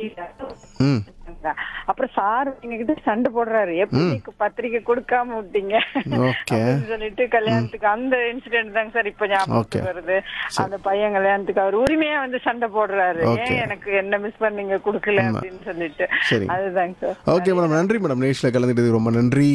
ம் அப்புறம் சார் எங்ககிட்ட சண்டை போடுறாரு எப்படி நீங்க பத்திரிக்கை கொடுக்காம விட்டீங்க ஓகே அப்படின்னு சொல்லிட்டு கல்யாணத்துக்கு அந்த இன்சிடென்ட் தாங்க சார் இப்ப Okay. ஞாபகம் வருது அந்த பையன் கல்யாணத்துக்கு அவர் உரிமையா வந்து சண்டை போடுறாரு Okay. ஏன் எனக்கு என்ன மிஸ் பண்ணீங்க கொடுக்கல அப்படின்னு சொல்லிட்டு சரி. அதுதாங்க சார் ஓகே மேடம் நன்றி மேடம் நிகழ்ச்சியில் கலந்துக்கிட்டதுக்கு ரொம்ப நன்றி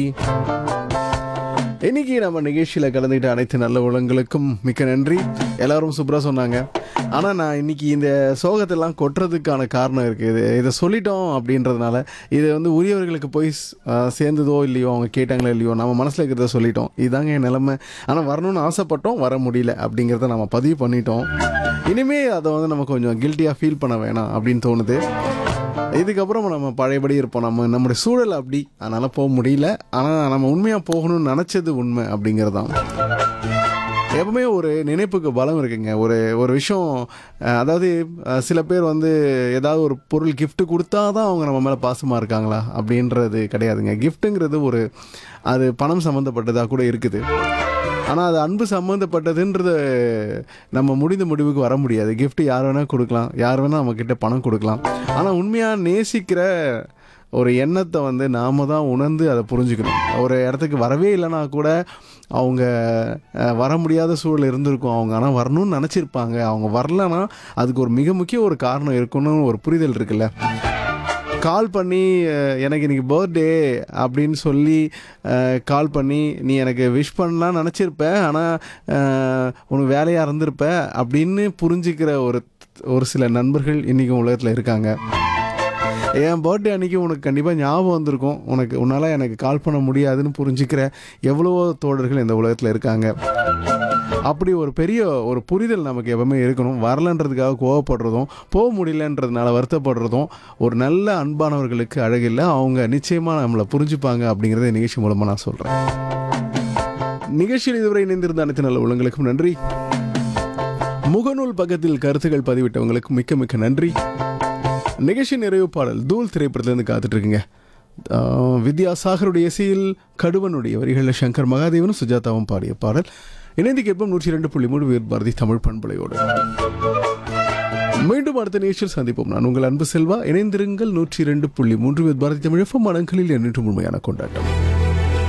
இன்னைக்கு நம்ம நிகழ்ச்சியில் கலந்துக்கிட்ட அனைத்து நல்ல உலகங்களுக்கும் மிக்க நன்றி எல்லாரும் சூப்பராக சொன்னாங்க ஆனால் நான் இன்னைக்கு இந்த சோகத்தெல்லாம் கொட்டுறதுக்கான காரணம் இருக்குது இது இதை சொல்லிட்டோம் அப்படின்றதுனால இது வந்து உரியவர்களுக்கு போய் ஸ்- ஆ, சேர்ந்ததோ இல்லையோ அவங்க கேட்டாங்களோ இல்லையோ நம்ம மனசில் இருக்கிறத சொல்லிட்டோம் இதாங்க என் நிலைமை ஆனால் வரணும்னு ஆசைப்பட்டோம் வர முடியல அப்படிங்கிறத நம்ம பதிவு பண்ணிட்டோம் இனிமே அதை வந்து நம்ம கொஞ்சம் கில்ட்டியாக ஃபீல் பண்ண வேணாம் அப்படின்னு தோணுது இதுக்கப்புறம் நம்ம பழையபடி இருப்போம் நம்ம நம்முடைய சூழல் அப்படி அதனால போக முடியல ஆனால் நம்ம உண்மையாக போகணும்னு நினச்சது உண்மை அப்படிங்கிறது தான் எப்பவுமே ஒரு நினைப்புக்கு பலம் இருக்குங்க ஒரு ஒரு விஷயம் அஹ், அதாவது அஹ், சில பேர் வந்து ஏதாவது ஒரு பொருள் gift கொடுத்தா தான் அவங்க நம்ம மேலே பாசமாக இருக்காங்களா அப்படின்றது கிடையாதுங்க கிஃப்ட்டுங்கிறது ஒரு அது பணம் சம்மந்தப்பட்டதாக கூட இருக்குது ஆனால் அது அன்பு சம்மந்தப்பட்டதுன்றது நம்ம முடிந்த முடிவுக்கு வர முடியாது gift யார் வேணால் கொடுக்கலாம் யார் வேணால் நம்மக்கிட்ட பணம் கொடுக்கலாம் ஆனால் உண்மையாக நேசிக்கிற ஒரு எண்ணத்தை வந்து நாம தான் உணர்ந்து அதை புரிஞ்சுக்கணும் ஒரு இடத்துக்கு வரவே இல்லைன்னா கூட அவங்க அஹ், வர முடியாத சூழல் இருந்திருக்கும் அவங்க ஆனால் வரணும்னு நினச்சிருப்பாங்க அவங்க வரலன்னா அதுக்கு ஒரு மிக முக்கிய ஒரு காரணம் இருக்குன்னு ஒரு புரிதல் இருக்குல்ல கால் பண்ணி அஹ், எனக்கு இன்னைக்கு பர்த்டே அப்படின்னு சொல்லி கால் பண்ணி நீ எனக்கு விஷ் பண்ணலாம் நினச்சிருப்ப ஆனால் உனக்கு வேலையாக இருந்திருப்ப அப்படின்னு புரிஞ்சுக்கிற ஒரு ஒரு சில நண்பர்கள் இன்றைக்கும் உலகத்தில் இருக்காங்க என் பர்த்டே அன்னைக்கு உனக்கு கண்டிப்பாக ஞாபகம் வந்திருக்கும் உனக்கு உன்னால் எனக்கு கால் பண்ண முடியாதுன்னு புரிஞ்சுக்கிற எவ்வளவோ தோழர்கள் இந்த உலகத்தில் இருக்காங்க அப்படி ஒரு பெரிய ஒரு புரிதல் நமக்கு எப்பவுமே இருக்கணும் வரலன்றதுக்காக கோவப்படுறதும் போக முடியலன்றதுனால வருத்தப்படுறதும் ஒரு நல்ல அன்பானவர்களுக்கு அழகில்லை அவங்க நிச்சயமாக நம்மளை புரிஞ்சுப்பாங்க அப்படிங்கிறத நிகழ்ச்சி மூலமாக நான் சொல்கிறேன் நிகழ்ச்சியில் இதுவரை இணைந்திருந்த அனைத்து நல்ல உள்ளங்களுக்கும் நன்றி முகநூல் பக்கத்தில் கருத்துக்கள் பதிவிட்டவங்களுக்கு மிக்க மிக்க நன்றி நிகழ்ச்சி நிறைவு பாடல் தூள் திரைப்படத்திலிருந்து காத்துட்டு இருக்குங்க ஆஹ் வித்யாசாகருடைய இசையில் கடுவனுடைய வரிகளில் சங்கர் மகாதேவனும் சுஜாதாவும் பாடிய பாடல் இணைந்து கேட்போம் நூற்றி ரெண்டு புள்ளி மூணு வீர் பாரதி தமிழ் பண்பலையோடு மீண்டும் அடுத்த நிகழ்ச்சியில் சந்திப்போம் நான் உங்கள் அன்பு செல்வா இணைந்திருங்கள் நூற்றி ரெண்டு புள்ளி மூன்று வீர் பாரதி தமிழ் எஃப்எம் மடங்களில் என்றும் உண்மையான கொண்டாட்டம்